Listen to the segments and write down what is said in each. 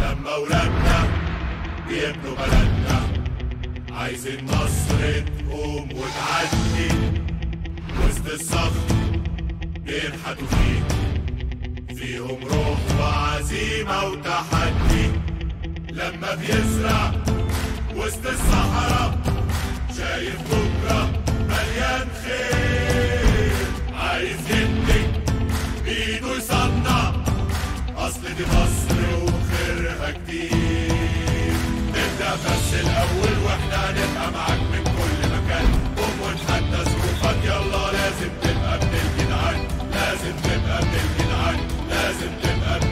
لما ولادنا بيبنوا بلدنا عايزين مصر تقوم وتعدي وسط الصخر بينحتوا فيه فيهم روح وعزيمة وتحدي لما بيزرع وسط الصحراء شايف بكرة مليان خير عايز يبني بإيده يصنع أصل دي مصر وخيرها كتير نبدأ بس الأول وإحنا هنبقى معاك من كل مكان قوم ونحدى ظروفك يلا لازم تبقى ابن الجدعان لازم تبقى ابن الجدعان لازم تبقى ابن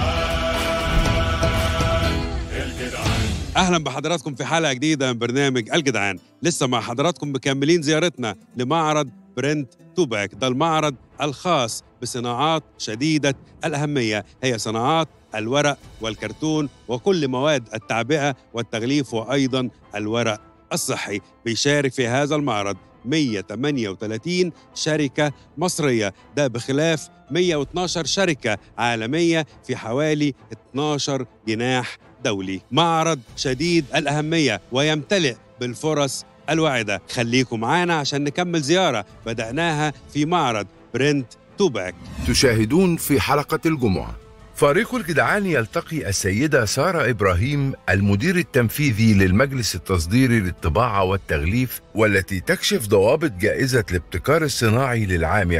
الجدعان الجدعان اهلا بحضراتكم في حلقه جديده من برنامج الجدعان لسه مع حضراتكم مكملين زيارتنا لمعرض برنت توباك ده المعرض الخاص بصناعات شديده الاهميه هي صناعات الورق والكرتون وكل مواد التعبئه والتغليف وايضا الورق الصحي بيشارك في هذا المعرض 138 شركة مصرية ده بخلاف 112 شركة عالمية في حوالي 12 جناح دولي معرض شديد الأهمية ويمتلئ بالفرص الواعدة خليكم معانا عشان نكمل زيارة بدأناها في معرض برنت توباك تشاهدون في حلقة الجمعة فريق الجدعان يلتقي السيدة سارة إبراهيم المدير التنفيذي للمجلس التصديري للطباعة والتغليف والتي تكشف ضوابط جائزة الابتكار الصناعي للعام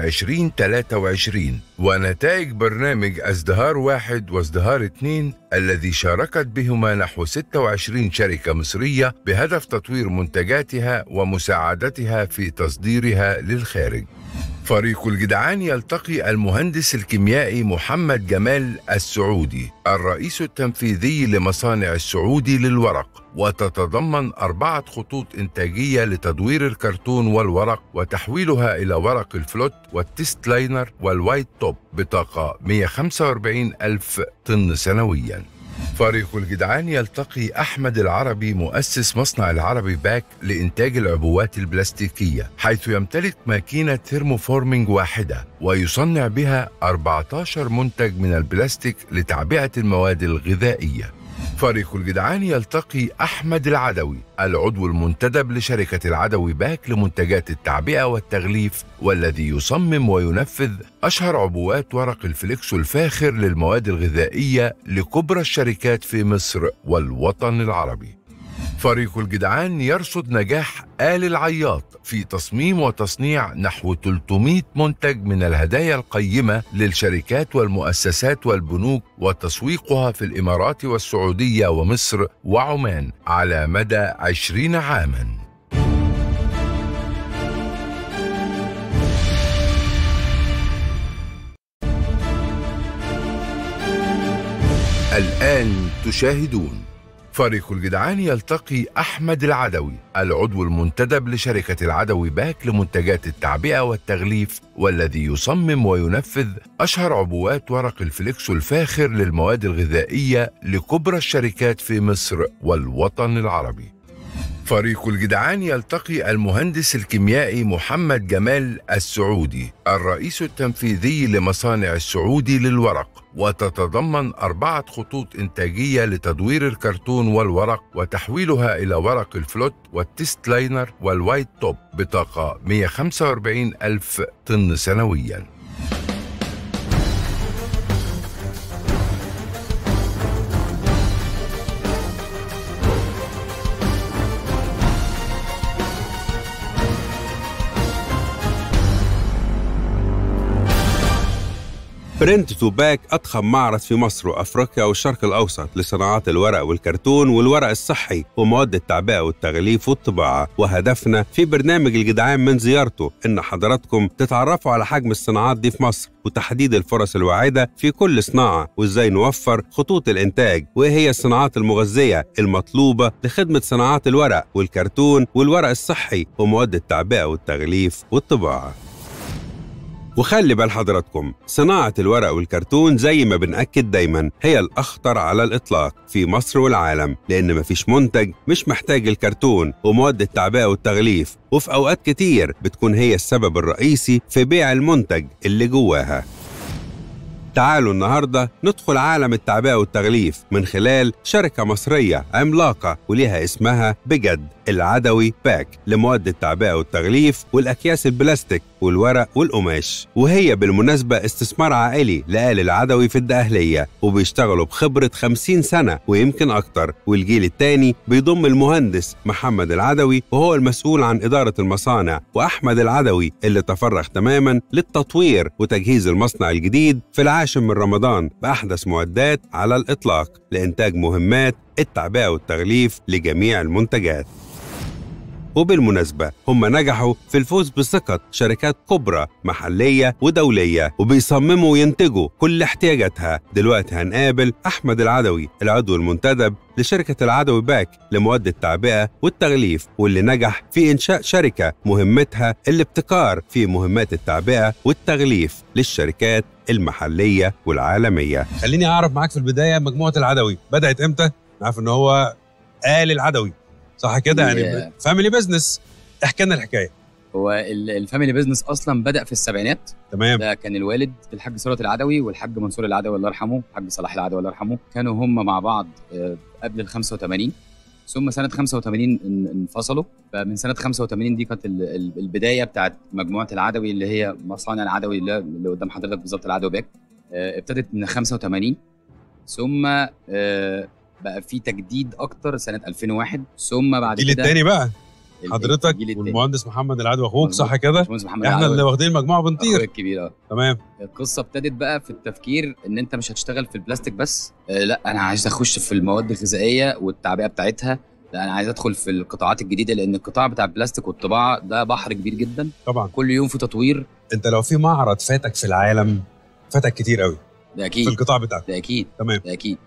2023 ونتائج برنامج ازدهار واحد وازدهار اثنين الذي شاركت بهما نحو 26 شركة مصرية بهدف تطوير منتجاتها ومساعدتها في تصديرها للخارج فريق الجدعان يلتقي المهندس الكيميائي محمد جمال السعودي الرئيس التنفيذي لمصانع السعودي للورق وتتضمن أربعة خطوط إنتاجية لتدوير الكرتون والورق وتحويلها إلى ورق الفلوت والتيست لاينر والوايت توب بطاقة 145 ألف طن سنوياً فريق الجدعان يلتقي أحمد العربي مؤسس مصنع العربي باك لإنتاج العبوات البلاستيكية حيث يمتلك ماكينة ثيرموفورمينج واحدة ويصنع بها 14 منتج من البلاستيك لتعبئة المواد الغذائية فريق الجدعان يلتقي أحمد العدوي العضو المنتدب لشركة العدوي باك لمنتجات التعبئة والتغليف والذي يصمم وينفذ أشهر عبوات ورق الفليكسو الفاخر للمواد الغذائية لكبرى الشركات في مصر والوطن العربي فريق الجدعان يرصد نجاح آل العياط في تصميم وتصنيع نحو 300 منتج من الهدايا القيمة للشركات والمؤسسات والبنوك وتسويقها في الإمارات والسعودية ومصر وعمان على مدى 20 عاماً الآن تشاهدون فريق الجدعان يلتقي أحمد العدوي العضو المنتدب لشركة العدوي باك لمنتجات التعبئة والتغليف والذي يصمم وينفذ أشهر عبوات ورق الفليكسو الفاخر للمواد الغذائية لكبرى الشركات في مصر والوطن العربي فريق الجدعان يلتقي المهندس الكيميائي محمد جمال السعودي الرئيس التنفيذي لمصانع السعودي للورق وتتضمن أربعة خطوط إنتاجية لتدوير الكرتون والورق وتحويلها إلى ورق الفلوت والتيست لاينر والوايت توب بطاقة 145 ألف طن سنوياً برنت توباك أضخم معرض في مصر وأفريقيا والشرق الأوسط لصناعات الورق والكرتون والورق الصحي ومواد التعبئة والتغليف والطباعة وهدفنا في برنامج الجدعان من زيارته إن حضراتكم تتعرفوا على حجم الصناعات دي في مصر وتحديد الفرص الواعدة في كل صناعة وإزاي نوفر خطوط الإنتاج وإيه هي الصناعات المغذية المطلوبة لخدمة صناعات الورق والكرتون والورق الصحي ومواد التعبئة والتغليف والطباعة وخلي بال حضراتكم صناعة الورق والكرتون زي ما بنأكد دايما هي الأخطر على الإطلاق في مصر والعالم لأن مفيش منتج مش محتاج الكرتون ومواد التعبئة والتغليف وفي أوقات كتير بتكون هي السبب الرئيسي في بيع المنتج اللي جواها تعالوا النهاردة ندخل عالم التعبئة والتغليف من خلال شركة مصرية عملاقة وليها اسمها بجد العدوي باك لمواد التعبئة والتغليف والأكياس البلاستيك والورق والقماش وهي بالمناسبة استثمار عائلي لآل العدوي في الدقهلية وبيشتغلوا بخبرة 50 سنة ويمكن أكتر والجيل الثاني بيضم المهندس محمد العدوي وهو المسؤول عن إدارة المصانع وأحمد العدوي اللي تفرغ تماما للتطوير وتجهيز المصنع الجديد في العاشر من رمضان بأحدث معدات على الإطلاق لإنتاج مهمات التعبئة والتغليف لجميع المنتجات وبالمناسبة هم نجحوا في الفوز بثقة شركات كبرى محلية ودولية وبيصمموا وينتجوا كل احتياجاتها دلوقتي هنقابل أحمد العدوي العضو المنتدب لشركة العدوي باك لمواد التعبئة والتغليف واللي نجح في إنشاء شركة مهمتها الابتكار في مهمات التعبئة والتغليف للشركات المحلية والعالمية خليني أعرف معاك في البداية مجموعة العدوي بدأت إمتى؟ عارف إن هو آل العدوي صح كده يعني Yeah. فاميلي بزنس احكي لنا الحكايه هو ال- الفاميلي بزنس اصلا بدا في السبعينات تمام ده كان الوالد الحاج ثروت العدوي والحاج منصور العدوي الله يرحمه الحاج صلاح العدوي الله يرحمه كانوا هم مع بعض آه، قبل ال 85 ثم سنه 85 ان- انفصلوا فمن سنه 85 دي كانت ال- ال- البدايه بتاعت مجموعه العدوي اللي هي مصانع العدوي اللي اللي قدام حضرتك بالظبط العدوي باك آه، ابتدت من 85 ثم آه، بقى في تجديد اكتر سنه 2001 ثم بعد الجيل كده الثاني بقى ال- حضرتك الجيل التاني. والمهندس محمد العدوي اخوك مظبوط. صح كده باشمهندس محمد احنا العدوي. اللي واخدين المجموعه اخويا بنطير الكبير اه تمام القصه ابتدت بقى في التفكير ان انت مش هتشتغل في البلاستيك بس آه لا انا عايز اخش في المواد الغذائيه والتعبئه بتاعتها لا انا عايز ادخل في القطاعات الجديده لان القطاع بتاع البلاستيك والطباعه ده بحر كبير جدا طبعا كل يوم في تطوير انت لو في معرض فاتك في العالم فاتك كتير قوي ده في اكيد القطاع بتاعك ده اكيد تمام ده اكيد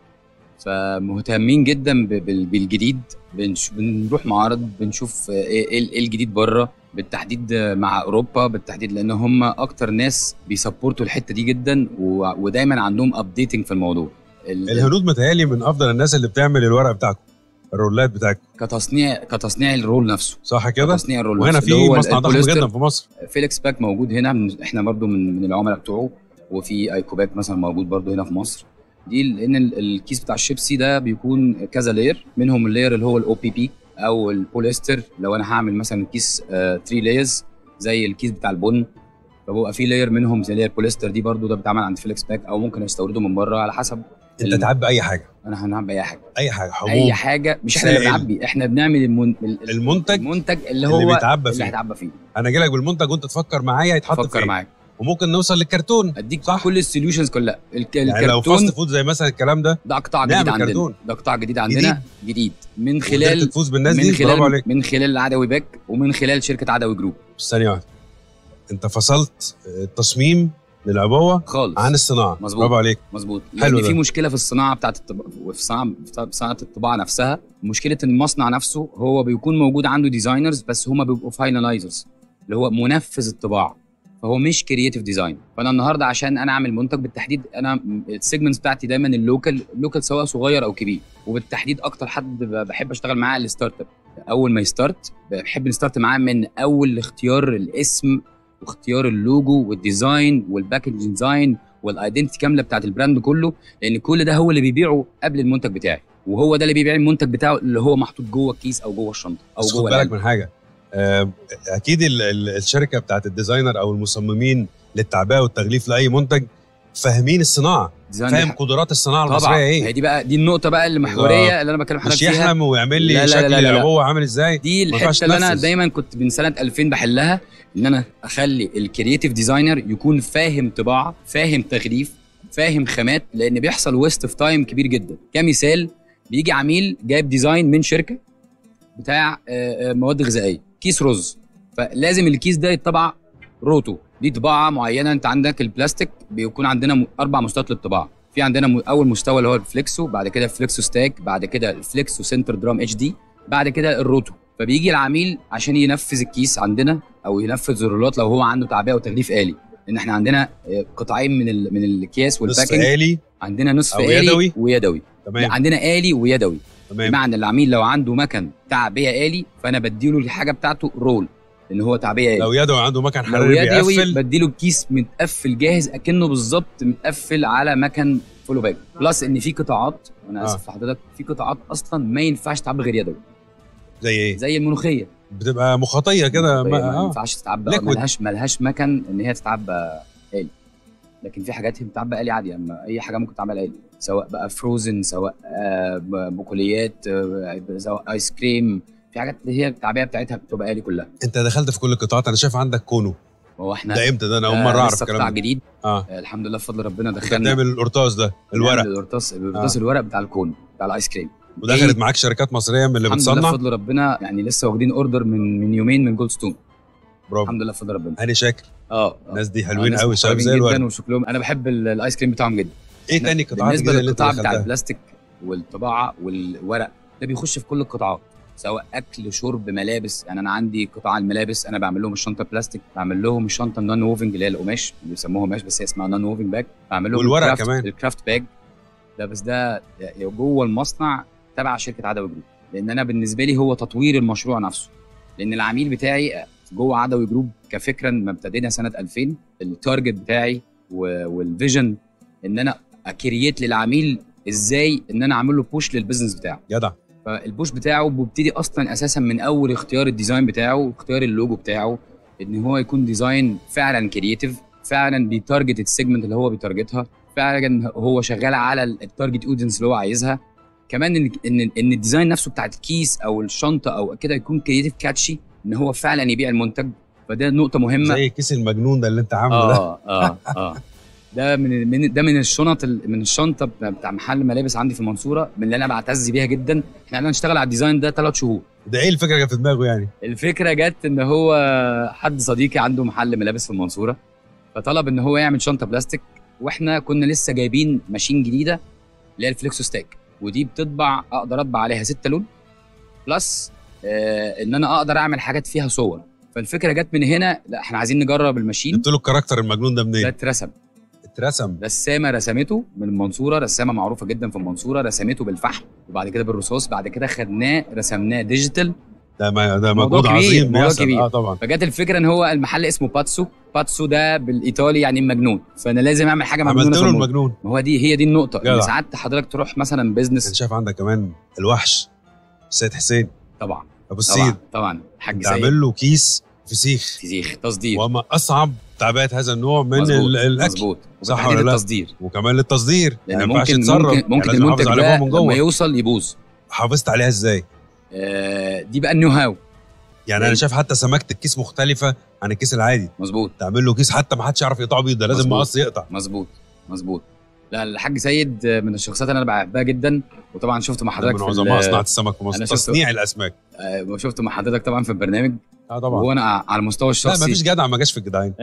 فمهتمين جدا ب- بال- بالجديد بنش... بنروح معارض بنشوف آه، ايه إيه الجديد بره بالتحديد آه، مع اوروبا بالتحديد لان هم اكتر ناس بيسبورتوا الحته دي جدا و... ودايما عندهم ابديتنج في الموضوع ال- الهنود متهيألي من افضل الناس اللي بتعمل الورق بتاعكم الرولات بتاعكم كتصنيع كتصنيع الرول نفسه صح كده كتصنيع الرول وهنا نفسه في اللي هو مصنع ضخم البوليستر. جدا في مصر فيليكس باك موجود هنا من احنا برضو من, من العملاء بتوعه وفي ايكو باك مثلا موجود برضو هنا في مصر دي لان ال- الكيس بتاع الشيبسي ده بيكون كذا لاير منهم اللاير اللي هو الاو بي بي او البوليستر لو انا هعمل مثلا كيس 3 لايرز زي الكيس بتاع البن فبقى في لاير منهم زي لاير بوليستر دي برضو ده بيتعمل عند فيليكس باك او ممكن استورده من بره على حسب انت ال- تعبي اي حاجه انا هنعمل اي حاجه اي حاجه حبوب اي حاجه مش احنا اللي سائل. بنعبي احنا بنعمل المن... ال- المنتج المنتج اللي هو اللي بيتعبى اللي فيه هيتعبى فيه انا اجي لك بالمنتج وانت تفكر معايا يتحط فكر فين معاك وممكن نوصل للكرتون اديك صح. صح. كل السوليوشنز كلها الك... يعني لو الكرتون فاست فود زي مثلا الكلام ده ده قطاع نعمل جديد عندنا كرتون. ده قطاع جديد عندنا جديد, جديد. من وقدرت خلال تفوز بالناس من دي برافو خلال عليك من خلال العدوي باك ومن خلال شركه عدوي جروب بس ثانيه واحده انت فصلت التصميم للعبوه خالص عن الصناعه مظبوط. برافو عليك مظبوط حلو لان ده. في مشكله في الصناعه بتاعت الطباعه وفي صناعه في صناعه الطباعه نفسها مشكله إن المصنع نفسه هو بيكون موجود عنده ديزاينرز بس هما بيبقوا فاينلايزرز اللي هو منفذ الطباعه فهو مش كرييتيف ديزاين فانا النهارده عشان انا اعمل منتج بالتحديد انا السيجمنتس بتاعتي دايما اللوكال اللوكال سواء صغير او كبير وبالتحديد اكتر حد ب- بحب اشتغل معاه الستارت اب اول ما يستارت بحب نستارت معاه من اول اختيار الاسم واختيار اللوجو والديزاين والباكج ديزاين والايدنتي كامله بتاعت البراند كله لان كل ده هو اللي بيبيعه قبل المنتج بتاعي وهو ده اللي بيبيع المنتج بتاعه اللي هو محطوط جوه الكيس او جوه الشنطه او بس خد جوه بالك العلبة. من حاجه آه، اكيد ال- ال- الشركه بتاعت الديزاينر او المصممين للتعبئه والتغليف لاي منتج فاهمين الصناعه ديزاين دي فاهم حاجة- قدرات الصناعه طبعا المصريه هي ايه دي بقى دي النقطه بقى اللي محوريه اللي انا بكلم مش حضرتك فيها يحلم ويعمل لي لا لا لا شكل لا لا. العبوه عامل ازاي دي ما ينفعش الحته اللي انا تنفذ. دايما كنت من سنه 2000 بحلها ان انا اخلي الكرييتيف ديزاينر يكون فاهم طباعه فاهم تغليف فاهم خامات لان بيحصل ويست اوف تايم كبير جدا كمثال بيجي عميل جايب ديزاين من شركه بتاع آه، آه، مواد غذائيه كيس رز فلازم الكيس ده يتطبع روتو دي طباعه معينه انت عندك البلاستيك بيكون عندنا م- اربع مستويات للطباعه في عندنا م- اول مستوى اللي هو الفليكسو بعد كده الفليكسو ستاك بعد كده الفليكسو سنتر درام اتش دي بعد كده الروتو فبيجي العميل عشان ينفذ الكيس عندنا او ينفذ الرولات لو هو عنده تعبئه وتغليف آلي لان احنا عندنا آه، قطعين من ال- من الاكياس نصف والباكينج آلي عندنا نصف أو آلي يدوي. ويدوي تمام عندنا آلي ويدوي تمام بمعنى العميل لو عنده مكن تعبئه آلي فانا بديله الحاجه بتاعته رول لان هو تعبئه آلي. لو يدوي عنده مكان لو حراري يدوي بيقفل بديله الكيس متقفل جاهز اكنه بالظبط متقفل على مكن فولو باج بلس ان في قطاعات انا آه. اسف لحضرتك في قطاعات اصلا ما ينفعش تتعبى غير يدوي زي ايه زي الملوخيه بتبقى مخاطيه كده ما, ما- ما آه. ينفعش تتعبى Liquid. ملهاش ملهاش مكن ان هي تتعبى آلي لكن في حاجات هي بتتعبى آلي عادي اما اي حاجه ممكن تتعبى آلي سواء بقى فروزن سواء آه، ب- بقوليات آه، سواء ايس كريم في حاجات اللي هي التعبئه بتاعتها بتبقى آلي كلها انت دخلت في كل القطاعات انا شايف عندك كونو هو احنا ده امتى ده انا اول آه، مره اعرف لسه الكلام قطاع ده جديد اه آه، الحمد لله بفضل ربنا انت دخلنا بتعمل القرطاس ده الورق نعمل القرطاس القرطاس آه. الورق بتاع الكون بتاع الايس كريم ودخلت إيه؟ معاك شركات مصريه من اللي الحمد لله بتصنع بفضل ربنا يعني لسه واخدين اوردر من من يومين من جولد ستون برافو الحمد لله بفضل ربنا هاني شاكر اه آه. الناس دي آه، حلوين ناس قوي شباب محترمين زي جدا الورد وشكلهم انا بحب ال- الايس كريم بتاعهم جدا ايه تاني قطاعات بالنسبه جديده اللي انت للقطاع بتاع دخلتها البلاستيك والطباعه والورق ده بيخش في كل القطاعات سواء اكل شرب ملابس يعني انا عندي قطاع الملابس انا بعمل لهم الشنطه بلاستيك بعمل لهم الشنطه النون ووفنج اللي هي القماش بيسموها قماش بس هي اسمها نون ووفنج باج بعمل لهم والورق الكرافت- كمان. الكرافت باج ده بس ده جوه المصنع تبع شركه عدوي جروب لان انا بالنسبه لي هو تطوير المشروع نفسه لان العميل بتاعي جوه عدوي جروب كفكره ما ابتدينا سنه 2000 التارجت بتاعي و- والفيجن ان انا اكريت للعميل ازاي ان انا اعمل له بوش للبيزنس بتاعه جدع فالبوش بتاعه بيبتدي اصلا اساسا من اول اختيار الديزاين بتاعه واختيار اللوجو بتاعه ان هو يكون ديزاين فعلا كرييتيف فعلا بيتارجت السيجمنت اللي هو بيتارجتها فعلا هو شغال على التارجت اودينس اللي هو عايزها كمان ان ان ان الديزاين نفسه بتاع الكيس او الشنطه او كده يكون كرييتيف كاتشي ان هو فعلا يبيع المنتج فده نقطه مهمه زي الكيس المجنون ده اللي انت عامله ده اه اه اه ده من من ده من الشنط ال- من الشنطه بتاع- بتاع محل ملابس عندي في المنصوره من اللي انا بعتز بيها جدا احنا قعدنا نشتغل على الديزاين ده ثلاث شهور ده ايه الفكره اللي كانت في دماغه يعني الفكره جت ان هو حد صديقي عنده محل ملابس في المنصوره فطلب ان هو يعمل شنطه بلاستيك واحنا كنا لسه جايبين ماشين جديده اللي هي الفليكسو ستاك ودي بتطبع اقدر اطبع عليها ستة لون بلس آه ان انا اقدر اعمل حاجات فيها صور فالفكره جت من هنا لا احنا عايزين نجرب الماشين جبت له الكاركتر المجنون ده ده منين اترسم اترسم رسامه رسمته من المنصوره رسامه معروفه جدا في المنصوره رسمته بالفحم وبعد كده بالرصاص بعد كده خدناه رسمناه ديجيتال ده ما ده موضوع مجهود كبير، عظيم موضوع بيحصل كبير. اه طبعا فجت الفكره ان هو المحل اسمه باتسو باتسو ده بالايطالي يعني مجنون فانا لازم اعمل حاجه مجنونه عملت في له الموضوع. المجنون ما هو دي هي دي النقطه جدع. ان ساعات حضرتك تروح مثلا انت بيزنس شايف عندك كمان الوحش السيد حسين طبعا ابو السيد طبعا طبعا الحاج سيد تعمل له كيس فسيخ فسيخ تصدير وما اصعب تعبئه هذا النوع من مظبوط، ال- الاكل مظبوط صح وبالتحديد ولا لا؟ التصدير وكمان للتصدير لان يعني ما ينفعش ممكن يتسرب ممكن, ممكن يعني لازم المنتج أحافظ عليه ده وهو من لما جوه يوصل يبوظ حافظت عليها ازاي آه دي بقى النيو هاو يعني انا يعني- شايف حتى سمكه الكيس مختلفه عن الكيس العادي مظبوط تعمل له كيس حتى ما حدش يعرف يقطعه بيه ده لازم مظبوط. مقص يقطع مظبوط مظبوط لا الحاج سيد من الشخصيات اللي انا بحبها جدا وطبعا شفته مع ده حضرتك من في عظماء ال- صناعه السمك في مصر أنا شفته. تصنيع الاسماك آه، شفته مع حضرتك طبعا في البرنامج اه طبعا وهو انا على المستوى لا الشخصي ما فيش جدع ما جاش في الجدعان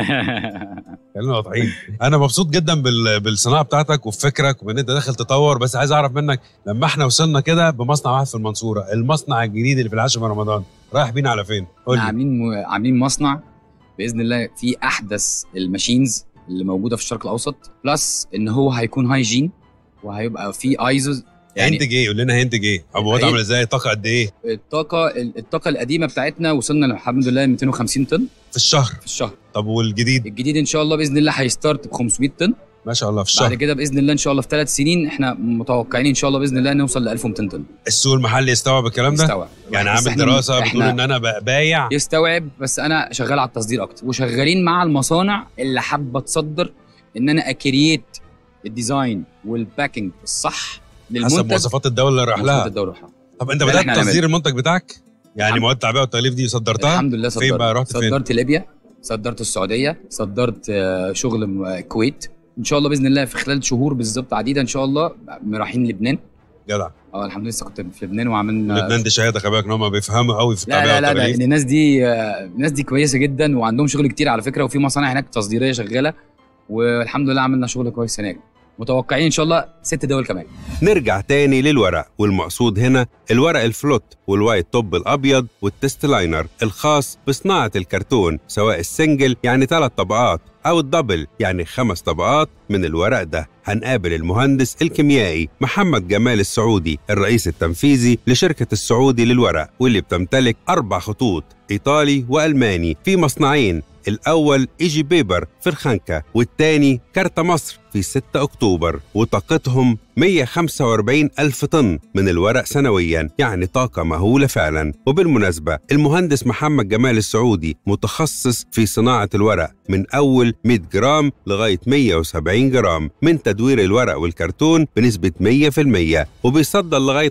خلينا واضحين انا مبسوط جدا بال... بالصناعه بتاعتك وفكرك وان انت داخل تطور بس عايز اعرف منك لما احنا وصلنا كده بمصنع واحد في المنصوره المصنع الجديد اللي في العاشر من رمضان رايح بينا على فين قول احنا لي عاملين عاملين مصنع باذن الله في احدث الماشينز اللي موجوده في الشرق الاوسط بلس ان هو هيكون هايجين وهيبقى في ايزوز يعني هينتج ايه قول لنا هينتج ايه ابوات هي- عامل ازاي طاقه قد ايه الطاقه الطاقه القديمه بتاعتنا وصلنا الحمد لله 250 طن في الشهر في الشهر طب والجديد الجديد ان شاء الله باذن الله هيستارت ب 500 طن ما شاء الله في بعد الشهر كده باذن الله ان شاء الله في ثلاث سنين احنا متوقعين ان شاء الله باذن الله نوصل ل 1200 طن السوق المحلي يستوعب الكلام ده يستوعب يعني بس عامل إحنا- دراسه بتقول إحنا ان انا ب- بايع يستوعب بس انا شغال على التصدير اكتر وشغالين مع المصانع اللي حابه تصدر ان انا اكرييت الديزاين والباكينج الصح حسب للمنتج مواصفات الدوله اللي رايح مواصفات لها الدوله رايحة. طب انت ده بدات إحنا هنعمله. تصدير المنتج بتاعك يعني الحمد- مواد التعبئه والتغليف دي صدرتها الحمد لله فين صدرت بقى؟ رحت فين؟ صدرت ليبيا صدرت السعوديه صدرت آه، شغل م- آه، الكويت ان شاء الله باذن الله في خلال شهور بالظبط عديده ان شاء الله رايحين لبنان جدع اه الحمد لله لسه كنت في لبنان وعملنا لبنان دي شهاده خلي بالك ان هم بيفهموا قوي في لا التعبئه لا لا ده والتغليف إن الناس دي آه، الناس دي كويسه جدا وعندهم شغل كتير على فكره وفي مصانع هناك تصديريه شغاله والحمد لله عملنا شغل كويس هناك متوقعين ان شاء الله ست دول كمان نرجع تاني للورق والمقصود هنا الورق الفلوت والوايت توب الابيض والتست لاينر الخاص بصناعه الكرتون سواء السنجل يعني ثلاث طبقات او الدبل يعني خمس طبقات من الورق ده هنقابل المهندس الكيميائي محمد جمال السعودي الرئيس التنفيذي لشركه السعودي للورق واللي بتمتلك اربع خطوط إيطالي وألماني في مصنعين الأول إيجي بيبر في الخنكة والتاني كارتا مصر في 6 أكتوبر وطاقتهم 145 ألف طن من الورق سنويا يعني طاقة مهولة فعلا وبالمناسبة المهندس محمد جمال السعودي متخصص في صناعة الورق من أول 100 جرام لغاية 170 جرام من تدوير الورق والكرتون بنسبة 100% وبيصدر لغاية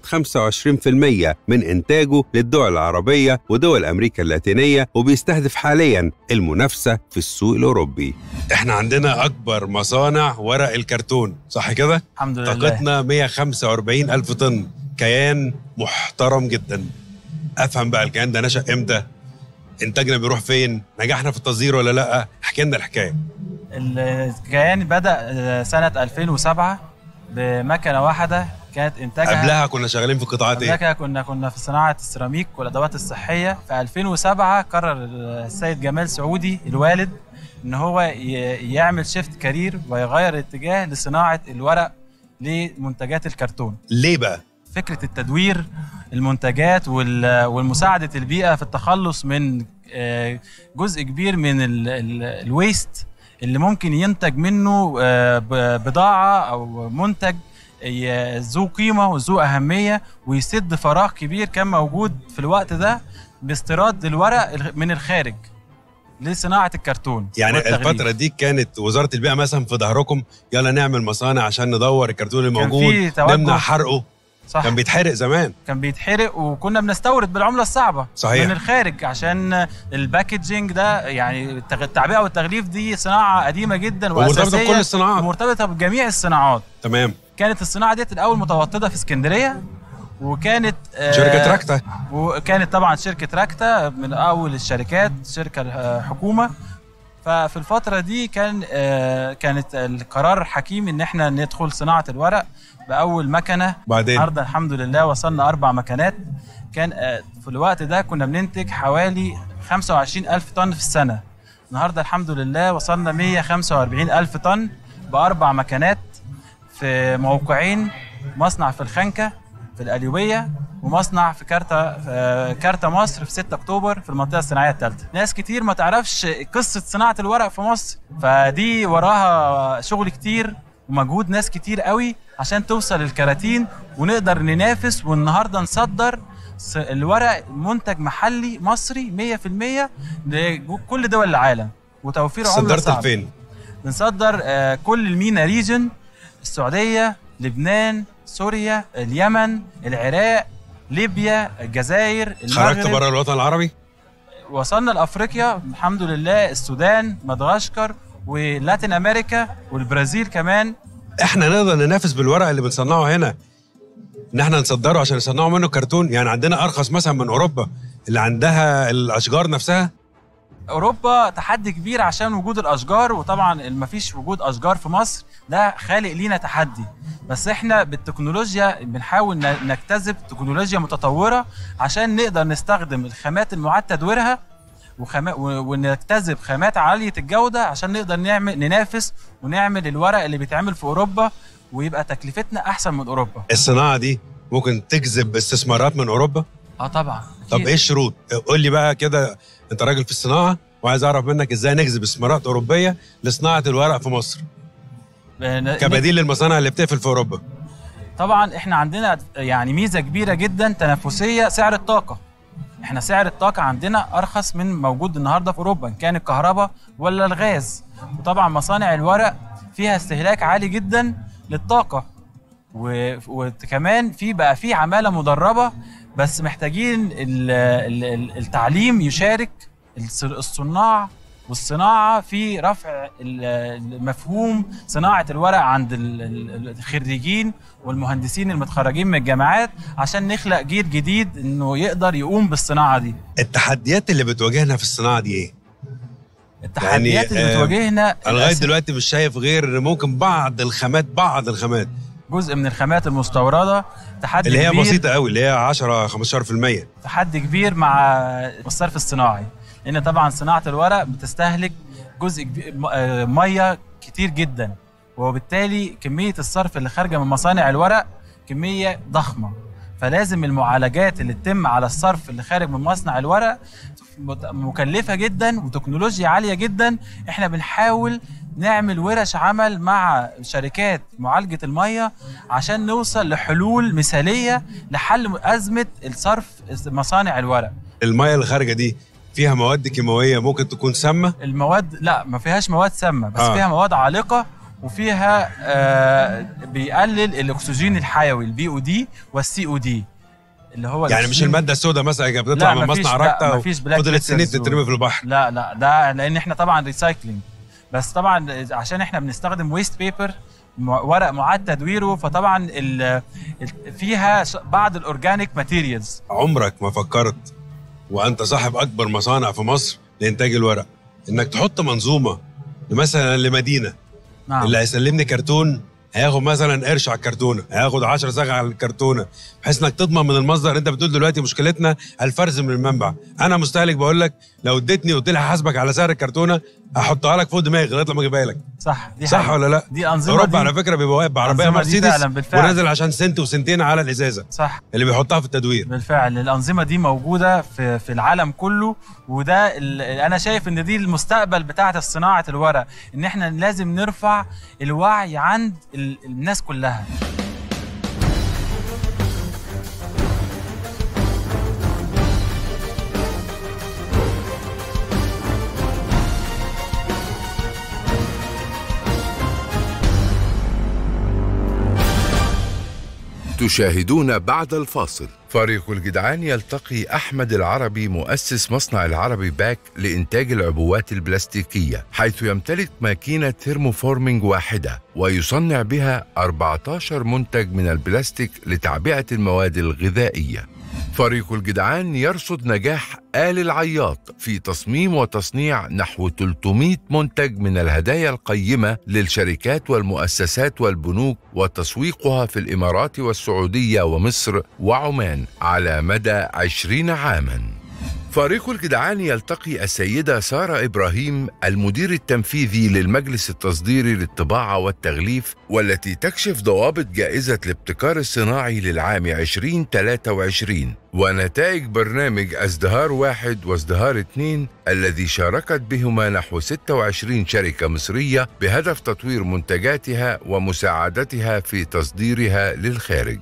25% من إنتاجه للدول العربية ودول أمريكا اللاتينية وبيستهدف حاليا المنافسة في السوق الأوروبي احنا عندنا أكبر مصانع ورق الكرتون صح كده؟ الحمد لله طاقتنا 145 ألف طن كيان محترم جدا أفهم بقى الكيان ده نشأ إمتى إنتاجنا بيروح فين نجحنا في التصدير ولا لأ احكي لنا الحكاية الكيان بدأ آه، سنة 2007 بمكنة واحدة كانت إنتاجها قبلها كنا شغالين في قطاعات قبلها إيه؟ كده كنا كنا في صناعة السيراميك والأدوات الصحية في 2007 قرر السيد جمال سعودي الوالد إن هو ي- يعمل شيفت كارير ويغير الاتجاه لصناعة الورق لمنتجات الكرتون ليه بقى؟ فكره التدوير المنتجات وال- والمساعده البيئه في التخلص من آه، جزء كبير من ال- ال- الويست اللي ممكن ينتج منه آه، ب- بضاعه او منتج ي- ذو قيمه وذو اهميه ويسد فراغ كبير كان موجود في الوقت ده باستيراد الورق الخ- من الخارج لصناعه الكرتون يعني والتغليف. الفترة دي كانت وزارة البيئة مثلا في ظهركم يلا نعمل مصانع عشان ندور الكرتون الموجود في توجه. نمنع حرقه صح كان بيتحرق زمان كان بيتحرق وكنا بنستورد بالعمله الصعبه صحيح. من الخارج عشان الباكجينج ده يعني التغ- التعبئه والتغليف دي صناعه قديمه جدا ومرتبطة واساسيه بكل الصناعات ومرتبطه بجميع الصناعات تمام كانت الصناعه ديت الاول متوطده في اسكندريه وكانت آه، شركة راكتا وكانت طبعا شركه راكتا من اول الشركات شركه آه، حكومه ففي الفتره دي كان آه، كانت القرار حكيم ان احنا ندخل صناعه الورق باول مكنه بعدين النهارده الحمد لله وصلنا اربع مكانات كان آه، في الوقت ده كنا بننتج حوالي 25 ألف طن في السنة النهارده الحمد لله وصلنا 145 ألف طن بأربع مكانات في موقعين مصنع في الخنكة في القليوبية ومصنع في كارتا آه، كارتا مصر في 6 اكتوبر في المنطقه الصناعيه الثالثه ناس كتير ما تعرفش قصه صناعه الورق في مصر فدي وراها شغل كتير ومجهود ناس كتير قوي عشان توصل الكراتين ونقدر ننافس والنهارده نصدر س- الورق منتج محلي مصري 100% لكل دول العالم وتوفير عمله صدرت صعب لفين؟ بنصدر آه، كل المينا ريجن السعوديه لبنان سوريا اليمن العراق ليبيا الجزائر خرجت المغرب بره الوطن العربي؟ وصلنا لافريقيا الحمد لله السودان مدغشقر ولاتين امريكا والبرازيل كمان احنا نقدر ننافس بالورق اللي بنصنعه هنا ان احنا نصدره عشان يصنعوا منه كرتون يعني عندنا ارخص مثلا من اوروبا اللي عندها الاشجار نفسها اوروبا تحدي كبير عشان وجود الاشجار وطبعا مفيش وجود اشجار في مصر ده خالق لينا تحدي بس احنا بالتكنولوجيا بنحاول ن- نجتذب تكنولوجيا متطوره عشان نقدر نستخدم الخامات المعاد تدويرها وخما... و- ونجتذب خامات عاليه الجوده عشان نقدر نعمل ننافس ونعمل الورق اللي بيتعمل في اوروبا ويبقى تكلفتنا احسن من اوروبا الصناعه دي ممكن تجذب استثمارات من اوروبا اه طبعا طب أكيد. ايه الشروط قول لي بقى كده انت راجل في الصناعه وعايز اعرف منك ازاي نجذب استثمارات اوروبيه لصناعه الورق في مصر ن- كبديل للمصانع اللي بتقفل في اوروبا طبعا احنا عندنا يعني ميزه كبيره جدا تنافسيه سعر الطاقه احنا سعر الطاقه عندنا ارخص من موجود النهارده في اوروبا ان كان الكهرباء ولا الغاز وطبعا مصانع الورق فيها استهلاك عالي جدا للطاقه و- وكمان في بقى في عماله مدربه بس محتاجين ال- ال- ال- التعليم يشارك الص- الصناع والصناعه في رفع ال- مفهوم صناعه الورق عند ال- ال- الخريجين والمهندسين المتخرجين من الجامعات عشان نخلق جيل جديد انه يقدر يقوم بالصناعه دي التحديات اللي بتواجهنا في الصناعه دي ايه التحديات اللي آه، بتواجهنا انا لغايه الأس- دلوقتي مش شايف غير ممكن بعض الخامات بعض الخامات جزء من الخامات المستورده تحدي اللي هي كبير بسيطه قوي اللي هي 10 15% تحدي كبير مع الصرف الصناعي لان طبعا صناعه الورق بتستهلك جزء كبير م- آه، ميه كتير جدا وبالتالي كميه الصرف اللي خارجه من مصانع الورق كميه ضخمه فلازم المعالجات اللي تتم على الصرف اللي خارج من مصنع الورق مت- مكلفه جدا وتكنولوجيا عاليه جدا احنا بنحاول نعمل ورش عمل مع شركات معالجه الميه عشان نوصل لحلول مثاليه لحل ازمه الصرف مصانع الورق الميه اللي خارجه دي فيها مواد كيماويه ممكن تكون سامه المواد لا ما فيهاش مواد سامه بس آه. آه. فيها مواد عالقه وفيها آه بيقلل الاكسجين الحيوي البي او دي والسي او دي اللي هو يعني مش الأكسجين- الماده السوداء مثلا كانت بتطلع لا، من مفيش- مصنع لا، رابطه مفيش black وفضلت سنين liquors تترمي في البحر لا لا ده لان احنا طبعا ريسايكلينج بس طبعا عشان احنا بنستخدم ويست بيبر ورق معاد تدويره فطبعا ال ال- فيها ش- بعض الاورجانيك ماتيريالز عمرك ما فكرت وانت صاحب اكبر مصانع في مصر لانتاج الورق انك تحط منظومه مثلا لمدينه نعم اللي هيسلمني كرتون هياخد مثلا قرش على الكرتونه هياخد 10 صاغ على الكرتونه بحيث انك تضمن من المصدر انت بتقول دلوقتي مشكلتنا الفرز من المنبع انا مستهلك بقول لك لو اديتني قلت لي هحاسبك على سعر الكرتونه هحطها لك فوق دماغي لغايه لما اجيبها لك صح دي صح حقيقة. ولا لا دي انظمه اوروبا دي على فكره بيبقى واقف بعربيه الأنظمة دي مرسيدس فعلاً بالفعل. ونازل عشان سنت وسنتين على الازازه صح اللي بيحطها في التدوير بالفعل الانظمه دي موجوده في في العالم كله وده ال- انا شايف ان دي المستقبل بتاعه صناعه الورق ان احنا لازم نرفع الوعي عند ال- الناس كلها تشاهدون بعد الفاصل فريق الجدعان يلتقي أحمد العربي مؤسس مصنع العربي باك لإنتاج العبوات البلاستيكية حيث يمتلك ماكينة ثيرموفورمينج واحدة ويصنع بها 14 منتج من البلاستيك لتعبئة المواد الغذائية فريق الجدعان يرصد نجاح آل العياط في تصميم وتصنيع نحو 300 منتج من الهدايا القيمة للشركات والمؤسسات والبنوك وتسويقها في الإمارات والسعودية ومصر وعمان على مدى 20 عاماً فريق الجدعان يلتقي السيدة سارة إبراهيم المدير التنفيذي للمجلس التصديري للطباعة والتغليف والتي تكشف ضوابط جائزة الابتكار الصناعي للعام 2023 ونتائج برنامج ازدهار واحد وازدهار اثنين الذي شاركت بهما نحو 26 شركة مصرية بهدف تطوير منتجاتها ومساعدتها في تصديرها للخارج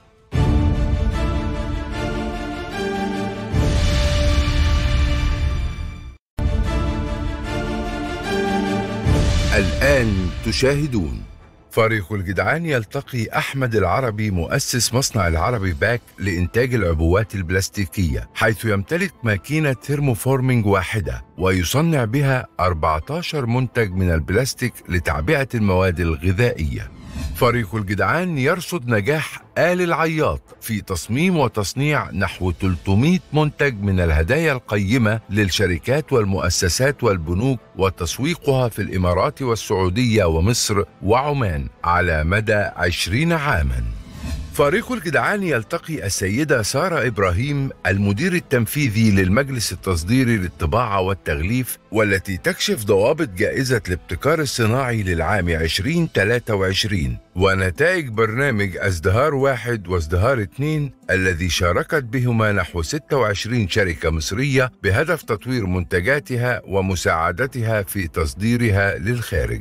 الآن تشاهدون فريق الجدعان يلتقي أحمد العربي مؤسس مصنع العربي باك لإنتاج العبوات البلاستيكية حيث يمتلك ماكينة ثيرموفورمينج واحدة ويصنع بها 14 منتج من البلاستيك لتعبئة المواد الغذائية فريق الجدعان يرصد نجاح آل العياط في تصميم وتصنيع نحو 300 منتج من الهدايا القيمة للشركات والمؤسسات والبنوك وتسويقها في الإمارات والسعودية ومصر وعمان على مدى 20 عاماً فريق الجدعان يلتقي السيدة سارة إبراهيم المدير التنفيذي للمجلس التصديري للطباعة والتغليف والتي تكشف ضوابط جائزة الابتكار الصناعي للعام 2023 ونتائج برنامج ازدهار واحد وازدهار اثنين الذي شاركت بهما نحو 26 شركة مصرية بهدف تطوير منتجاتها ومساعدتها في تصديرها للخارج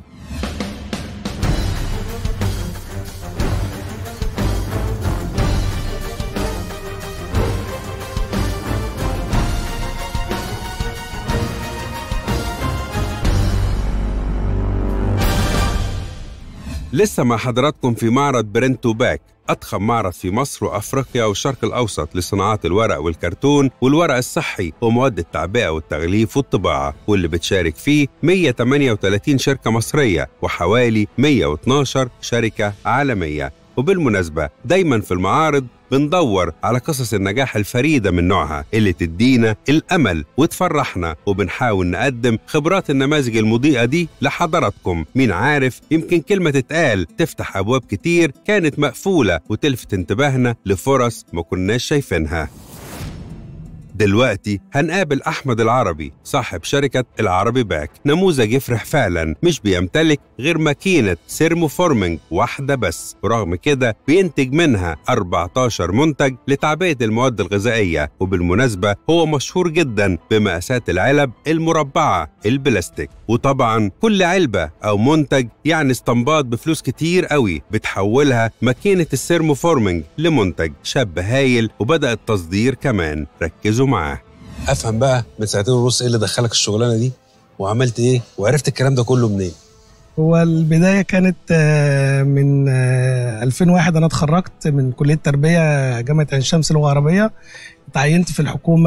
لسه مع حضراتكم في معرض برنت باك أضخم معرض في مصر وأفريقيا والشرق الأوسط لصناعات الورق والكرتون والورق الصحي ومواد التعبئة والتغليف والطباعة واللي بتشارك فيه 138 شركة مصرية وحوالي 112 شركة عالمية وبالمناسبة دايما في المعارض بندور على قصص النجاح الفريدة من نوعها اللي تدينا الأمل وتفرحنا وبنحاول نقدم خبرات النماذج المضيئة دي لحضراتكم مين عارف يمكن كلمة تتقال تفتح أبواب كتير كانت مقفولة وتلفت انتباهنا لفرص ما كناش شايفينها دلوقتي هنقابل أحمد العربي صاحب شركة العربي باك نموذج يفرح فعلا مش بيمتلك غير ماكينة سيرموفورمينج واحدة بس ورغم كده بينتج منها 14 منتج لتعبئة المواد الغذائية وبالمناسبة هو مشهور جدا بمقاسات العلب المربعة البلاستيك وطبعا كل علبة أو منتج يعني استنباط بفلوس كتير قوي بتحولها ماكينة السيرموفورمينج لمنتج شاب هايل وبدأ التصدير كمان ركزوا معاه افهم بقى من ساعتين ونص ايه اللي دخلك الشغلانه دي وعملت ايه وعرفت الكلام ده كله منين هو البداية كانت آه، من آه، 2001 أنا اتخرجت من كلية تربية جامعة عين شمس لغة عربية اتعينت في الحكومة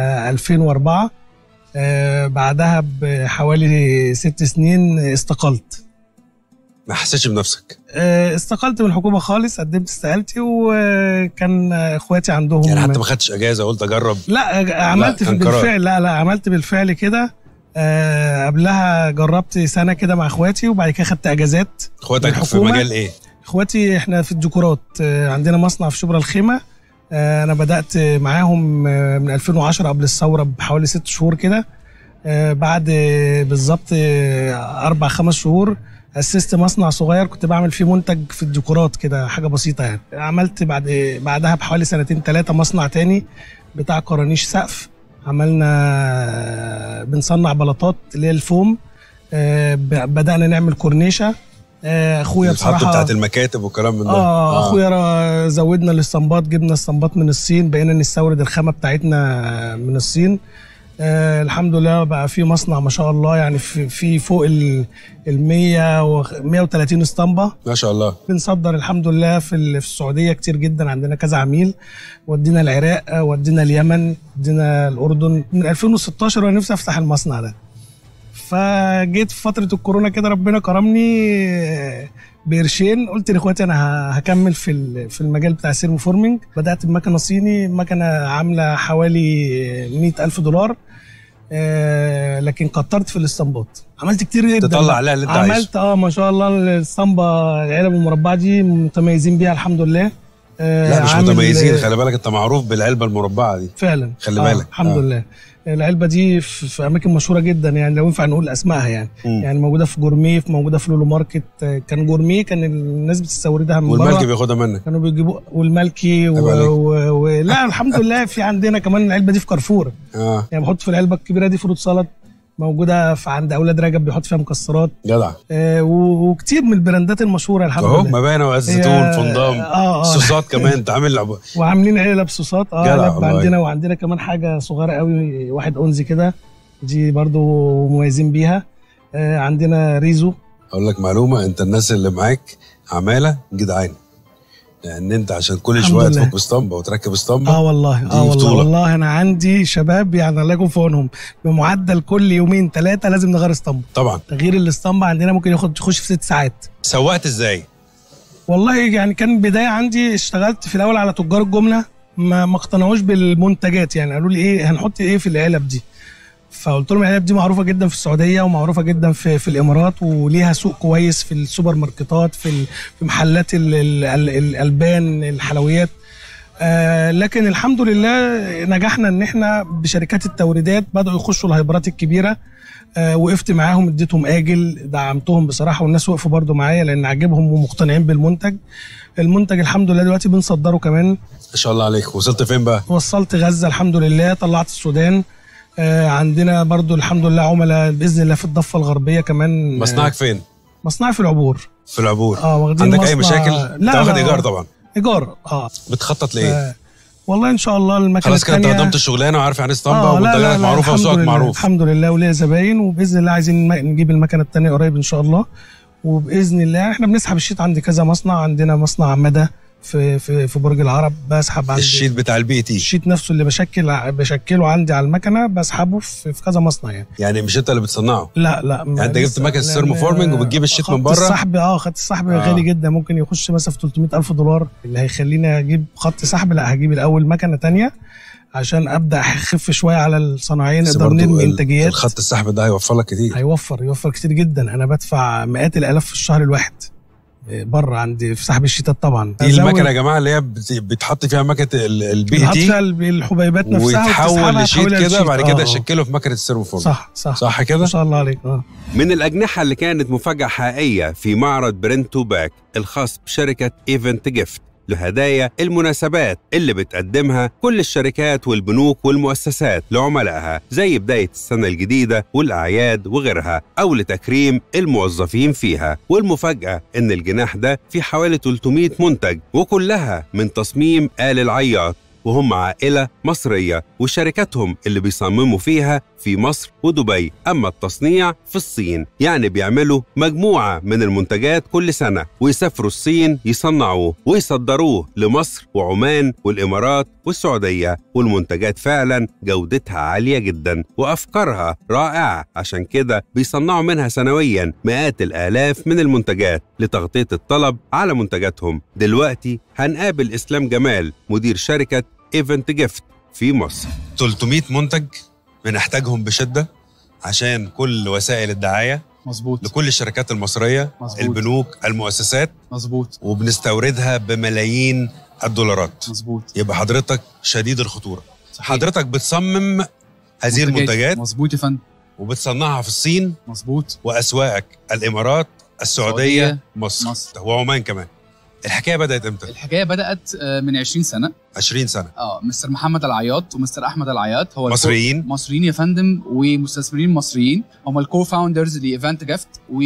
2004 آه، بعدها بحوالي ست سنين استقلت ما حسيتش بنفسك آه، استقلت من الحكومة خالص قدمت استقالتي وكان اخواتي عندهم يعني حتى ما خدتش اجازه قلت اجرب لا عملت كان بالفعل لا لا عملت بالفعل كده آه، قبلها جربت سنة كده مع اخواتي وبعد كده خدت اجازات اخواتك في الحكومة؟ مجال ايه اخواتي احنا في الديكورات آه، عندنا مصنع في شبرا الخيمه آه، انا بدات معاهم آه، من 2010 قبل الثوره بحوالي ست شهور كده آه، بعد آه، بالظبط آه، اربع خمس شهور اسست مصنع صغير كنت بعمل فيه منتج في الديكورات كده حاجه بسيطه يعني عملت بعد بعدها بحوالي سنتين ثلاثه مصنع تاني بتاع كرانيش سقف عملنا آه، بنصنع بلاطات اللي هي الفوم آه، ب- بدانا نعمل كورنيشه آه، اخويا الحط بصراحه بتاعت المكاتب والكلام من ده اه اخويا را- زودنا الاستنباط جبنا استنباط من الصين بقينا نستورد الخامه بتاعتنا من الصين آه الحمد لله بقى في مصنع ما شاء الله يعني في, في فوق ال ال 100 و 130 اسطمبه ما شاء الله بنصدر الحمد لله في ال- في السعوديه كتير جدا عندنا كذا عميل ودينا العراق آه، ودينا اليمن ودينا الاردن من 2016 وانا نفسي افتح المصنع ده فجيت في فتره الكورونا كده ربنا كرمني آه، بقرشين قلت لاخواتي انا ه- هكمل في ال- في المجال بتاع السيرمو فورمينج بدات بمكنه صيني مكنه عامله حوالي 100 الف دولار آه، لكن كترت في الاستنباط عملت كتير جدا تطلع عليها اللي انت عملت عايزه اه ما شاء الله الاسطمبه العلب المربعه دي متميزين بيها الحمد لله آه، لا مش عامل- متميزين خلي بالك انت معروف بالعلبه المربعه دي فعلا خلي آه، بالك. الحمد آه. لله العلبه دي في في اماكن مشهوره جدا يعني لو ينفع نقول اسمائها يعني مم. يعني موجوده في جورميه موجوده في لولو ماركت آه، كان جورميه كان الناس بتستوردها من والملك بره بياخدها منك كانوا بيجيبوا والملكي و... عيب عليك. و... و... لا الحمد لله في عندنا كمان العلبه دي في كارفور اه يعني بحط في العلبه الكبيره دي فروت سلطه موجوده في عند اولاد رجب بيحط فيها مكسرات جدع آه، و- وكتير من البراندات المشهوره الحمد اهو لله مبانه وعز هي- زيتون فندام اه اه صوصات كمان انت عامل لعب- وعاملين علب صوصات اه جدع علب والله. عندنا وعندنا كمان حاجه صغيره قوي واحد اونزي كده دي برضو مميزين بيها آه عندنا ريزو اقول لك معلومه انت الناس اللي معاك عماله جدعان لان انت عشان كل الحمد شويه لله. تفك اسطمبه وتركب اسطمبه اه والله دي اه والله بطولة. والله انا عندي شباب يعني الله يكون في عونهم بمعدل كل يومين ثلاثه لازم نغير اسطمبه طبعا تغيير الاسطمبه عندنا ممكن ياخد يخش في ست ساعات سوقت ازاي والله يعني كان بداية عندي اشتغلت في الأول على تجار الجملة ما ما اقتنعوش بالمنتجات يعني قالوا لي إيه هنحط إيه في العلب دي فقلت لهم العلب دي معروفة جدا في السعودية ومعروفة جدا في, في الإمارات وليها سوق كويس في السوبر ماركتات في ال- في محلات ال- ال- ال- الألبان الحلويات آه لكن الحمد لله نجحنا ان احنا بشركات التوريدات بدأوا يخشوا الهايبرات الكبيرة آه وقفت معاهم اديتهم اجل دعمتهم بصراحه والناس وقفوا برضو معايا لان عاجبهم ومقتنعين بالمنتج المنتج الحمد لله دلوقتي بنصدره كمان ما شاء الله عليك وصلت فين بقى وصلت غزه الحمد لله طلعت السودان آه عندنا برضو الحمد لله عملاء باذن الله في الضفه الغربيه كمان آه، مصنعك فين مصنعي في العبور في العبور اه واخدين عندك اي مصنع- مشاكل لا انت واخد لا، ايجار طبعا ايجار اه بتخطط لايه آه، والله ان شاء الله المكنه خلاص كده انت التانية- هضمت الشغلانه وعارف يعني اسطمبه لا، لا، ومنتجاتك لا، معروفه الحمد وسوقك لله، معروف الحمد لله وليا زباين وباذن الله عايزين م- نجيب المكنه الثانيه قريب ان شاء الله وباذن الله احنا بنسحب الشيت عند كذا مصنع عندنا مصنع مدى في في في برج العرب بسحب عندي الشيت بتاع البي تي الشيت نفسه اللي بشكل ع- بشكله عندي على المكنه بسحبه في, في كذا مصنع يعني يعني مش انت اللي بتصنعه لا لا يعني انت جبت مكنه السيرمو فورمينج وبتجيب الشيت من خط بره السحب اه خط السحب آه. آه. غالي جدا ممكن يخش مثلا في 300 الف دولار اللي هيخليني اجيب خط سحب لا هجيب الاول مكنه تانية عشان ابدا اخف شويه على الصناعيه بس نقدر برضو نرمي ال- انتاجيات الخط السحب ده هيوفر لك كتير هيوفر يوفر كتير جدا انا بدفع مئات الالاف في الشهر الواحد بره عند في سحب الشتات طبعا دي المكنه يا جماعه اللي هي بت- بتحط فيها مكنه البي بتحط تي فيها الب- الحبيبات نفسها ويتحول وتسحبها لشيت تحولها كده لشيت. بعد آه، كده آه. اشكله في مكنه السيرفوفورم صح صح صح كده ما شاء الله عليك اه من الأجنحة اللي كانت مفاجأة حقيقية في معرض برنت تو باك الخاص بشركة ايفنت جيفت لهدايا المناسبات اللي بتقدمها كل الشركات والبنوك والمؤسسات لعملائها زي بداية السنة الجديدة والأعياد وغيرها أو لتكريم الموظفين فيها والمفاجأة إن الجناح ده في حوالي 300 منتج وكلها من تصميم آل العياط وهم عائلة مصرية وشركاتهم اللي بيصمموا فيها في مصر ودبي أما التصنيع في الصين يعني بيعملوا مجموعة من المنتجات كل سنة ويسافروا الصين يصنعوه ويصدروه لمصر وعمان والإمارات والسعودية والمنتجات فعلا جودتها عالية جدا وأفكارها رائعة عشان كده بيصنعوا منها سنويا مئات الآلاف من المنتجات لتغطية الطلب على منتجاتهم دلوقتي هنقابل إسلام جمال مدير شركة ايفنت جيفت في مصر 300 منتج بنحتاجهم بشده عشان كل وسائل الدعايه مظبوط لكل الشركات المصريه مظبوط. البنوك المؤسسات مظبوط وبنستوردها بملايين الدولارات مظبوط يبقى حضرتك شديد الخطوره حضرتك بتصمم هذه المنتجات مظبوط يا فندم وبتصنعها في الصين مظبوط واسواقك الامارات السعوديه السعودية، مصر, مصر. وعمان كمان الحكايه بدات امتى الحكايه بدات آه، من 20 سنه 20 سنه اه مستر محمد العياط ومستر احمد العياط هو الكو- مصريين؟ مصريين يا فندم ومستثمرين مصريين هم الكو فاوندرز لايفنت جافت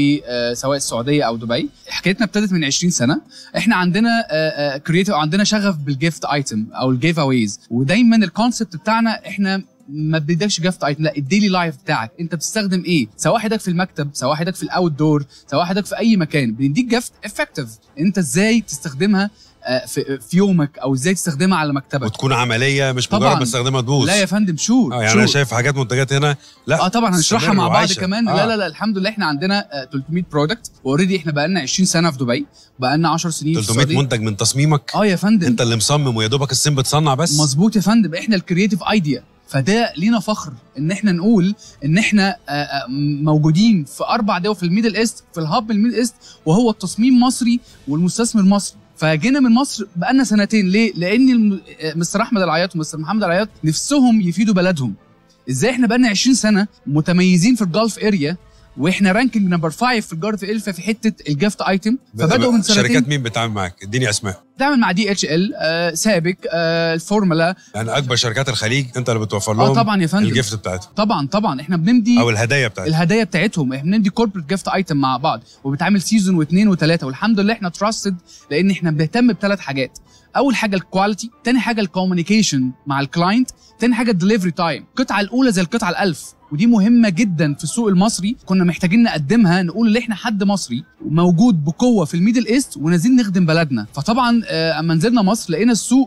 وسواء السعوديه او دبي حكايتنا ابتدت من 20 سنه احنا عندنا كرييتيف عندنا شغف بالجيفت ايتم او الجيف اويز ودايما الكونسبت بتاعنا احنا ما بيدكش جافت ايتم لا الديلي لايف بتاعك انت بتستخدم ايه سواء حضرتك في المكتب سواء حضرتك في الاوت دور سواء حضرتك في اي مكان بنديك جافت افكتيف انت ازاي تستخدمها آه، في في يومك او ازاي تستخدمها على مكتبك وتكون عمليه مش طبعاً. مجرد بستخدمها تبوظ لا يا فندم شور اه يعني شور. انا شايف حاجات منتجات هنا لا اه طبعا هنشرحها تستمر مع بعض وعايشة. كمان آه. لا لا لا الحمد لله احنا عندنا آه، 300 برودكت واوريدي احنا بقالنا 20 سنه في دبي بقالنا 10 سنين في 300 السعوديه منتج من تصميمك اه يا فندم انت اللي مصمم ويا دوبك الصين بتصنع بس مظبوط يا فندم احنا الكرييتيف ايديا فده لينا فخر ان احنا نقول ان احنا آه، آه، موجودين في اربع دول في الميدل ايست في الهاب الميدل ايست وهو التصميم مصري والمستثمر مصري فجينا من مصر بقالنا سنتين ليه؟ لان الم- آه، مستر احمد العياط ومستر محمد العياط نفسهم يفيدوا بلدهم ازاي احنا بقالنا 20 سنه متميزين في الجلف اريا واحنا رانكينج نمبر 5 في الجلف اريا في حته الجافت ايتم فبداوا من سنتين شركات مين بتتعامل معاك اديني اسماء بتعمل مع دي اتش ال سابق آه، الفورمولا يعني اكبر شركات الخليج انت اللي بتوفر اه لهم طبعا يا فندم الجفت بتاعتهم طبعا طبعا احنا بنمضي او الهدايا بتاعتهم الهدايا بتاعتهم احنا بنمضي كوربريت جيفت ايتم مع بعض وبتعمل سيزون واثنين وثلاثه والحمد لله احنا تراستد لان احنا بنهتم بثلاث حاجات اول حاجه الكواليتي تاني حاجه الكوميونيكيشن مع الكلاينت تاني حاجه الدليفري تايم القطعه الاولى زي القطعه الالف ودي مهمه جدا في السوق المصري كنا محتاجين نقدمها نقول ان احنا حد مصري موجود بقوه في الميدل ايست ونازلين نخدم بلدنا فطبعا آه، اما نزلنا مصر لقينا السوق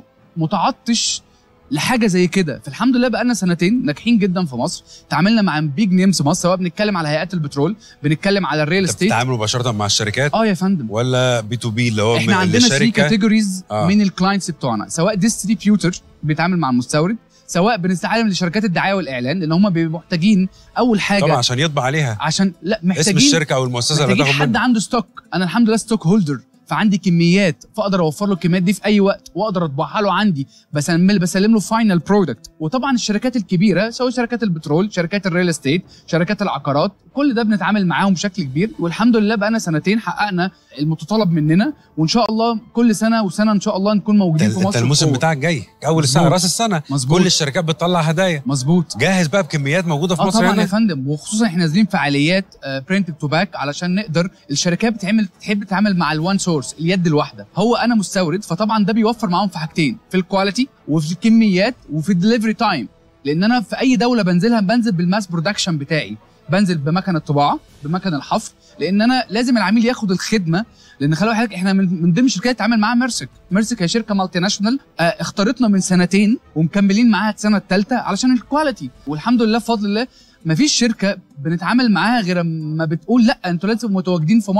متعطش لحاجه زي كده فالحمد لله بقالنا سنتين ناجحين جدا في مصر تعاملنا مع بيج نيمز مصر سواء بنتكلم على هيئات البترول بنتكلم على الريل انت استيت بتتعامل مباشره مع الشركات اه يا فندم ولا بي تو بي اللي هو احنا من عندنا 3 الشركه كاتيجوريز آه. من الكلاينتس بتوعنا سواء ديستريبيوتر بيتعامل مع المستورد سواء بنستعلم لشركات الدعايه والاعلان لان هم بيبقوا محتاجين اول حاجه طبعا عشان يطبع عليها عشان لا اسم محتاجين الشركه او المؤسسه اللي محتاجين هتاخد حد منها عنده ستوك انا الحمد لله ستوك هولدر فعندي كميات فاقدر اوفر له الكميات دي في اي وقت واقدر اطبعها له عندي بسلم بسلم له فاينل برودكت وطبعا الشركات الكبيره سواء شركات البترول شركات الريل استيت شركات العقارات كل ده بنتعامل معاهم بشكل كبير والحمد لله بقى سنتين حققنا المتطلب مننا وان شاء الله كل سنه وسنه ان شاء الله نكون موجودين في انت مصر الموسم بقوة. بتاعك جاي اول السنه مظبوط. راس السنه مظبوط. كل الشركات بتطلع هدايا مظبوط جاهز بقى بكميات موجوده في اه مصر طبعا يا هنا فندم وخصوصا احنا نازلين فعاليات برنت تو باك علشان نقدر الشركات بتعمل تحب تتعامل مع الوان سورس اليد الواحده هو انا مستورد فطبعا ده بيوفر معاهم في حاجتين في الكواليتي وفي الكميات وفي الدليفري تايم لان انا في اي دوله بنزلها بنزل بالماس برودكشن بتاعي بنزل بمكنه طباعه بمكن الحفر لان انا لازم العميل ياخد الخدمه لان خلي بالك احنا من من ضمن الشركات اللي اتعامل معاها ميرسك ميرسك هي شركه مالتي ناشونال آه، اختارتنا من سنتين ومكملين معاها السنه الثالثه علشان الكواليتي والحمد لله بفضل الله مفيش شركه بنتعامل معاها غير ما بتقول لا انتوا لازم متواجدين في مصر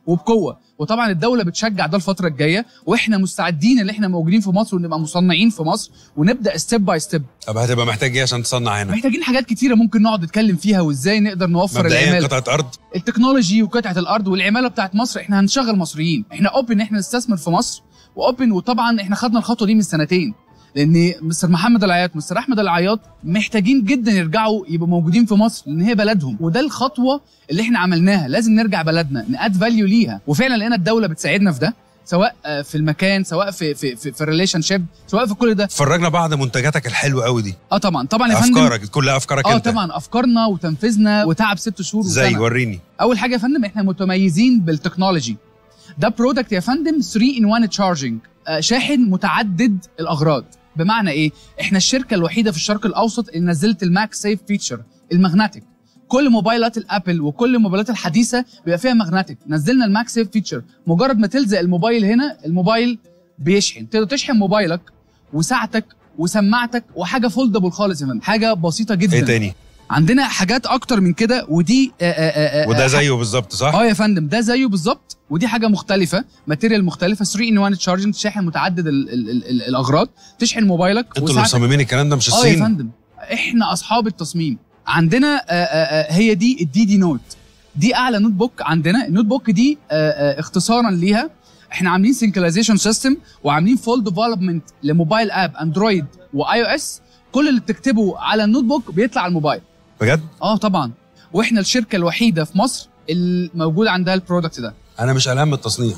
وبقوه وطبعا الدوله بتشجع ده الفتره الجايه واحنا مستعدين ان احنا موجودين في مصر ونبقى مصنعين في مصر ونبدا ستيب باي ستيب طب هتبقى محتاج ايه عشان تصنع هنا محتاجين حاجات كتيره ممكن نقعد نتكلم فيها وازاي نقدر نوفر مبدئيا العماله قطعه ارض التكنولوجي وقطعه الارض والعماله بتاعت مصر احنا هنشغل مصريين احنا اوبن ان احنا نستثمر في مصر واوبن وطبعا احنا خدنا الخطوه دي من سنتين لان مستر محمد العياط مستر احمد العياط محتاجين جدا يرجعوا يبقوا موجودين في مصر لان هي بلدهم وده الخطوه اللي احنا عملناها لازم نرجع بلدنا ناد فاليو ليها وفعلا لقينا الدوله بتساعدنا في ده سواء آه، في المكان سواء في في في, في الريليشن شيب سواء في كل ده فرجنا بعض منتجاتك الحلوه قوي دي اه طبعا طبعا يا فندم افكارك كلها افكارك اه انت طبعا افكارنا وتنفيذنا وتعب ست شهور زي وسنة. وريني اول حاجه يا فندم احنا متميزين بالتكنولوجي ده برودكت يا فندم 3 ان 1 تشارجنج شاحن متعدد الاغراض بمعنى ايه احنا الشركه الوحيده في الشرق الاوسط اللي نزلت الماك سيف فيتشر الماغنتيك كل موبايلات الابل وكل الموبايلات الحديثه بيبقى فيها ماغنتيك نزلنا الماك سيف فيتشر مجرد ما تلزق الموبايل هنا الموبايل بيشحن تقدر تشحن موبايلك وساعتك وسماعتك وحاجه فولدبل خالص يا فندم حاجه بسيطه جدا ايه تاني عندنا حاجات اكتر من كده ودي آآ آآ آآ وده زيه بالظبط صح اه يا فندم ده زيه بالظبط ودي حاجه مختلفه ماتيريال مختلفه 3 ان 1 تشارجنج شاحن متعدد ال ال ال ال الاغراض تشحن موبايلك انتوا اللي وساعتك. مصممين الكلام ده مش اه يا الصين فندم احنا اصحاب التصميم عندنا آآ آآ هي دي الدي دي نوت دي اعلى نوت بوك عندنا النوت بوك دي آآ اختصارا ليها احنا عاملين سينكلايزيشن سيستم وعاملين فول ديفلوبمنت لموبايل اب اندرويد واي او اس كل اللي بتكتبه على النوت بوك بيطلع على الموبايل بجد اه طبعا واحنا الشركه الوحيده في مصر الموجود عندها البرودكت ده انا مش قلقان من التصنيع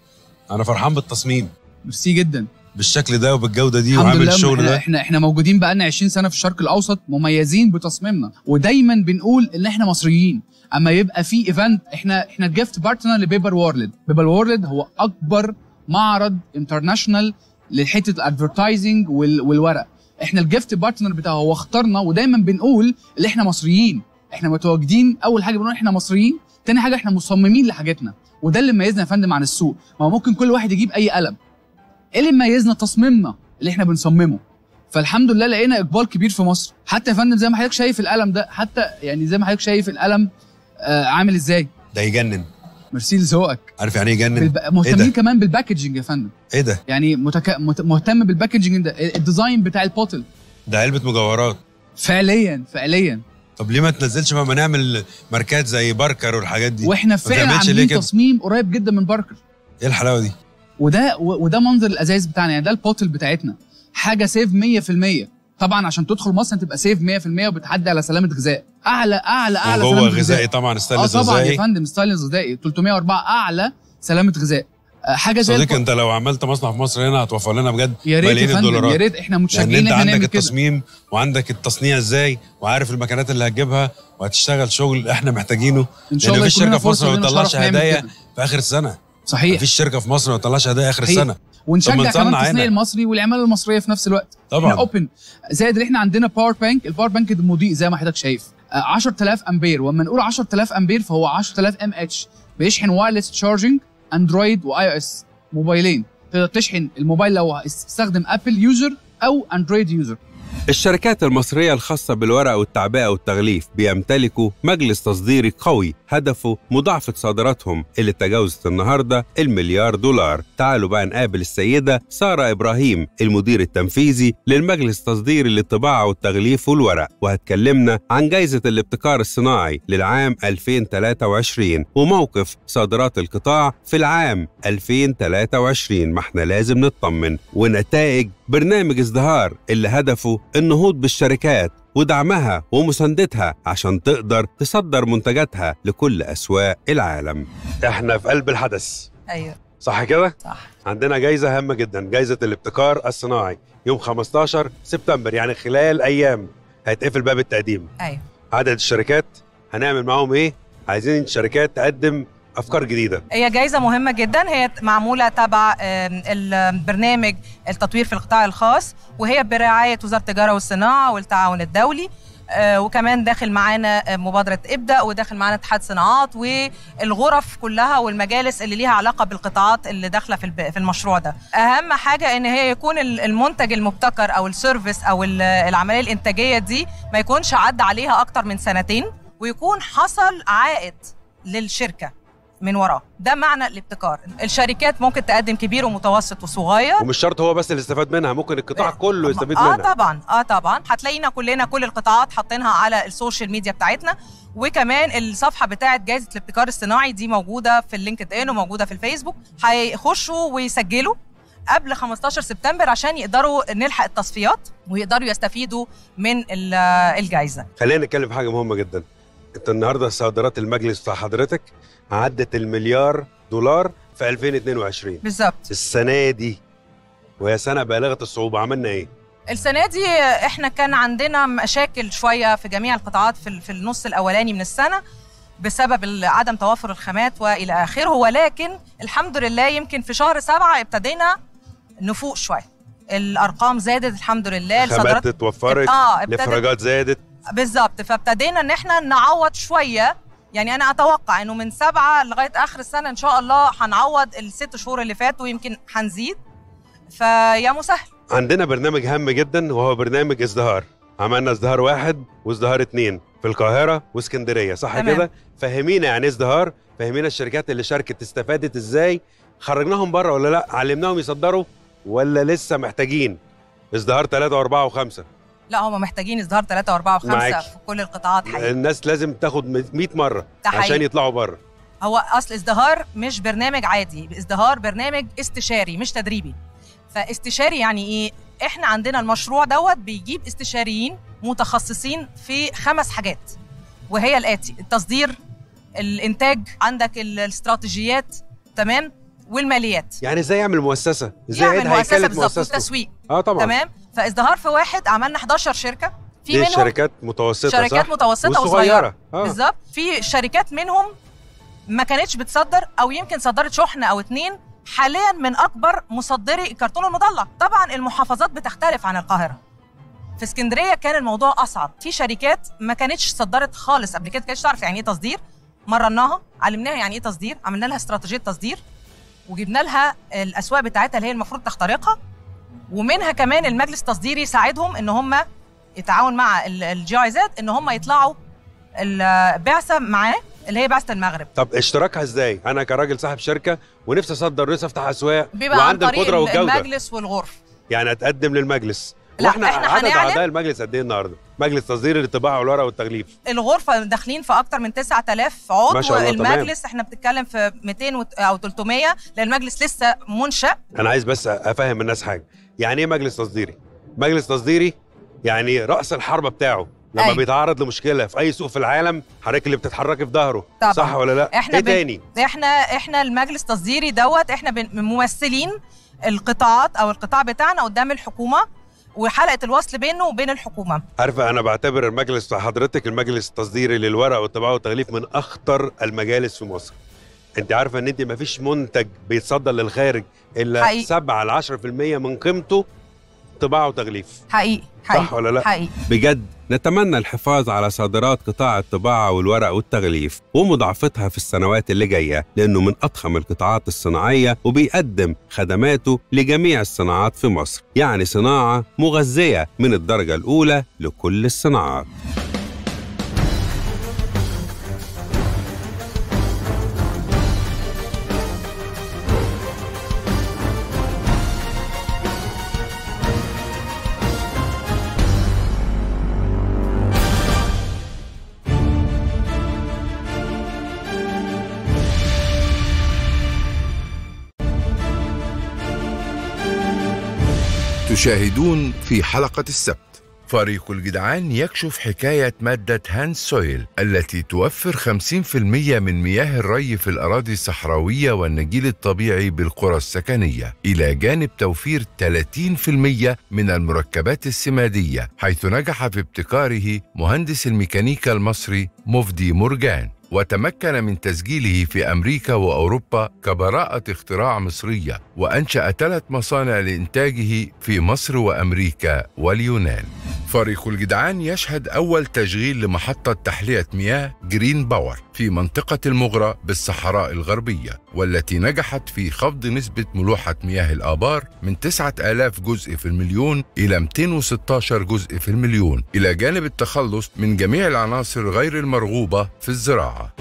انا فرحان بالتصميم ميرسي جدا بالشكل ده وبالجوده دي الحمد وعامل لله الشغل احنا ده احنا احنا موجودين بقالنا 20 سنه في الشرق الاوسط مميزين بتصميمنا ودايما بنقول ان احنا مصريين اما يبقى في ايفنت احنا احنا الجيفت بارتنر لبيبر وورلد بيبر وورلد هو اكبر معرض انترناشونال لحته الادفرتايزنج والورق احنا الجيفت بارتنر بتاعه هو اختارنا ودايما بنقول ان احنا مصريين احنا متواجدين اول حاجه بنقول احنا مصريين تاني حاجه احنا مصممين لحاجتنا وده اللي ميزنا يا فندم عن السوق ما هو ممكن كل واحد يجيب اي قلم ايه اللي ميزنا تصميمنا اللي احنا بنصممه فالحمد لله لقينا اقبال كبير في مصر حتى يا فندم زي ما حضرتك شايف القلم ده حتى يعني زي ما حضرتك شايف القلم آه عامل ازاي ده يجنن ميرسي لذوقك عارف يعني ايه يجنن بالب... مهتمين كمان بالباكجينج يا فندم ايه ده يعني متك... مت... مهتم بالباكجينج ده الديزاين بتاع البوتل ده علبه مجوهرات فعليا فعليا طب ليه ما تنزلش بقى ما نعمل ماركات زي باركر والحاجات دي واحنا ما فعلا تعملش ليه عاملين كده؟ تصميم قريب جدا من باركر ايه الحلاوه دي وده و- وده منظر الازايز بتاعنا يعني ده البوتل بتاعتنا حاجه سيف 100% طبعا عشان تدخل مصر تبقى سيف 100% وبتعدي على سلامه غذاء اعلى اعلى اعلى وجوه سلامه غذائي طبعا اه ستانلس طبعا يا غذائي فندم ستايلز غذائي 304 اعلى سلامه غذاء آه، حاجه زي صديقي الب- انت لو عملت مصنع في مصر هنا هتوفر لنا بجد يا ريت يا ملايين فندم الدولارات يا ريت احنا لان متشجعين انت ان احنا عندك نعمل كده التصميم وعندك التصنيع ازاي وعارف المكانات اللي هتجيبها وهتشتغل شغل احنا محتاجينه ان شاء لان الله مفيش يكون لنا شركه في مصر فرصه ما ولنا بتطلعش شرف نعمل هدايا كده. في اخر السنه صحيح مفيش شركه في مصر ما بتطلعش هدايا اخر صحيح. السنه ونشجع طب ما كمان نصنع التصنيع هنا. المصري والعماله المصريه في نفس الوقت طبعاً. احنا اوبن زائد ان احنا عندنا باور بانك الباور بانك ده مضيء زي ما حضرتك شايف آه، 10000 امبير ولما نقول 10000 امبير فهو 10000 ام اتش بيشحن وايرلس تشارجنج اندرويد واي او اس موبايلين تقدر تشحن الموبايل لو استخدم ابل يوزر او اندرويد يوزر الشركات المصرية الخاصة بالورق والتعبئة والتغليف بيمتلكوا مجلس تصديري قوي هدفه مضاعفة صادراتهم اللي تجاوزت النهاردة المليار دولار تعالوا بقى نقابل السيدة سارة إبراهيم المدير التنفيذي للمجلس التصديري للطباعة والتغليف والورق وهتكلمنا عن جائزة الابتكار الصناعي للعام 2023 وموقف صادرات القطاع في العام 2023 ما احنا لازم نطمن ونتائج برنامج ازدهار اللي هدفه النهوض بالشركات ودعمها ومساندتها عشان تقدر تصدر منتجاتها لكل أسواق العالم احنا في قلب الحدث ايوه صح كده؟ صح عندنا جايزة هامة جدا جايزة الابتكار الصناعي يوم 15 سبتمبر يعني خلال أيام هيتقفل باب التقديم ايوه عدد الشركات هنعمل معاهم ايه؟ عايزين الشركات تقدم أفكار جديدة هي جايزة مهمة جدا هي معمولة تبع آم، البرنامج التطوير في القطاع الخاص وهي برعاية وزارة التجارة والصناعة والتعاون الدولي آه، وكمان داخل معانا آه، مبادرة ابدأ وداخل معانا اتحاد صناعات والغرف كلها والمجالس اللي ليها علاقة بالقطاعات اللي داخلة في الب- في المشروع ده أهم حاجة إن هي يكون ال- المنتج المبتكر أو السيرفيس أو ال- العملية الإنتاجية دي ما يكونش عدى عليها أكتر من سنتين ويكون حصل عائد للشركة من وراه ده معنى الابتكار الشركات ممكن تقدم كبير ومتوسط وصغير ومش شرط هو بس اللي استفاد منها ممكن القطاع كله يستفيد اه منها طبعا اه طبعا هتلاقينا كلنا كل القطاعات حاطينها على السوشيال ميديا بتاعتنا وكمان الصفحه بتاعه جائزه الابتكار الصناعي دي موجوده في اللينكد ان وموجوده في الفيسبوك هيخشوا ويسجلوا قبل 15 سبتمبر عشان يقدروا نلحق التصفيات ويقدروا يستفيدوا من ال- الجائزه خلينا نتكلم في حاجه مهمه جدا انت النهارده صادرات المجلس بتاع حضرتك عدت المليار دولار في 2022 بالظبط السنه دي وهي سنه بالغه الصعوبه عملنا ايه السنه دي احنا كان عندنا مشاكل شويه في جميع القطاعات في ال- في النص الاولاني من السنه بسبب ال- عدم توافر الخامات والى اخره ولكن الحمد لله يمكن في شهر سبعة ابتدينا نفوق شويه الارقام زادت الحمد لله خامات اتوفرت اه ابتدت الافراجات زادت بالظبط فابتدينا ان احنا نعوض شويه يعني انا اتوقع انه من سبعة لغايه اخر السنه ان شاء الله هنعوض الست شهور اللي فاتوا يمكن هنزيد فيا مسهل عندنا برنامج هام جدا وهو برنامج ازدهار عملنا ازدهار واحد وازدهار اتنين في القاهرة واسكندرية صح تمام. كده؟ فهمينا يعني ايه ازدهار فهمينا الشركات اللي شاركت استفادت ازاي خرجناهم بره ولا لا علمناهم يصدروا ولا لسه محتاجين ازدهار ثلاثة وأربعة وخمسة لا هم محتاجين اصدار ثلاثة وأربعة وخمسة معاكي. في كل القطاعات حقيقي الناس لازم تاخد 100 مرة ده حقيقي. عشان يطلعوا بره هو اصل ازدهار مش برنامج عادي ازدهار برنامج استشاري مش تدريبي فاستشاري يعني ايه احنا عندنا المشروع دوت بيجيب استشاريين متخصصين في خمس حاجات وهي الاتي التصدير الانتاج عندك ال- الاستراتيجيات تمام والماليات يعني ازاي يعمل مؤسسة ازاي يعمل يعيد مؤسسه هيكلة بالظبط مؤسسته والتسويق اه طبعا تمام فازدهار في واحد عملنا 11 شركه في دي منهم شركات متوسطة شركات صح؟ متوسطه وصغيرة وصغيره آه. بالظبط في شركات منهم ما كانتش بتصدر او يمكن صدرت شحنه او اتنين حاليا من اكبر مصدري الكرتون المضلع طبعا المحافظات بتختلف عن القاهره في اسكندريه كان الموضوع اصعب في شركات ما كانتش صدرت خالص قبل كده كانتش تعرف يعني ايه تصدير مرناها علمناها يعني ايه تصدير عملنا لها استراتيجيه تصدير وجبنا لها الاسواق بتاعتها اللي هي المفروض تخترقها ومنها كمان المجلس التصديري ساعدهم ان هم يتعاون مع الجي اي زد ان هم يطلعوا البعثه معاه اللي هي بعثه المغرب طب اشتراكها ازاي؟ انا كراجل صاحب شركه ونفسي اصدر نفسي افتح اسواق بيبقى عن وعندي طريق القدره والجوده المجلس والغرف يعني اتقدم للمجلس لا، واحنا إحنا عدد هنعلن- اعضاء المجلس قد ايه النهارده؟ مجلس تصدير الطباعه والورق والتغليف الغرفه داخلين في اكتر من 9000 عضو ما شاء الله، تمام. والمجلس احنا بنتكلم في 200 وت- او 300 لان المجلس لسه منشا انا عايز بس افهم الناس حاجه يعني ايه مجلس تصديري؟ مجلس تصديري يعني راس الحربه بتاعه لما أيوة. بيتعرض لمشكله في اي سوق في العالم حضرتك اللي بتتحركي في ظهره طبعاً. صح ولا لا؟ احنا ايه بن- تاني؟ احنا احنا المجلس التصديري دوت احنا بن- ممثلين القطاعات او القطاع بتاعنا قدام الحكومه وحلقه الوصل بينه وبين الحكومه عارفه انا بعتبر المجلس بتاع حضرتك المجلس التصديري للورق والطباعه والتغليف من اخطر المجالس في مصر انت عارفه ان انت مفيش منتج بيتصدر للخارج الا حقيقي. 7 ل 10% من قيمته طباعه وتغليف حقيقي حقيقي صح ولا لا؟ حقيقي بجد نتمنى الحفاظ على صادرات قطاع الطباعة والورق والتغليف ومضاعفتها في السنوات اللي جاية لأنه من أضخم القطاعات الصناعية وبيقدم خدماته لجميع الصناعات في مصر يعني صناعة مغذية من الدرجة الأولى لكل الصناعات تشاهدون في حلقة السبت فريق الجدعان يكشف حكاية مادة هاند سويل التي توفر 50% من مياه الري في الأراضي الصحراوية والنجيل الطبيعي بالقرى السكنية إلى جانب توفير 30% من المركبات السمادية حيث نجح في ابتكاره مهندس الميكانيكا المصري مفدي مرجان وتمكن من تسجيله في أمريكا وأوروبا كبراءة اختراع مصرية وأنشأ ثلاث مصانع لإنتاجه في مصر وأمريكا واليونان فريق الجدعان يشهد أول تشغيل لمحطة تحلية مياه جرين باور في منطقة المغرة بالصحراء الغربية والتي نجحت في خفض نسبة ملوحة مياه الآبار من 9000 جزء في المليون إلى 216 جزء في المليون إلى جانب التخلص من جميع العناصر غير المرغوبة في الزراعة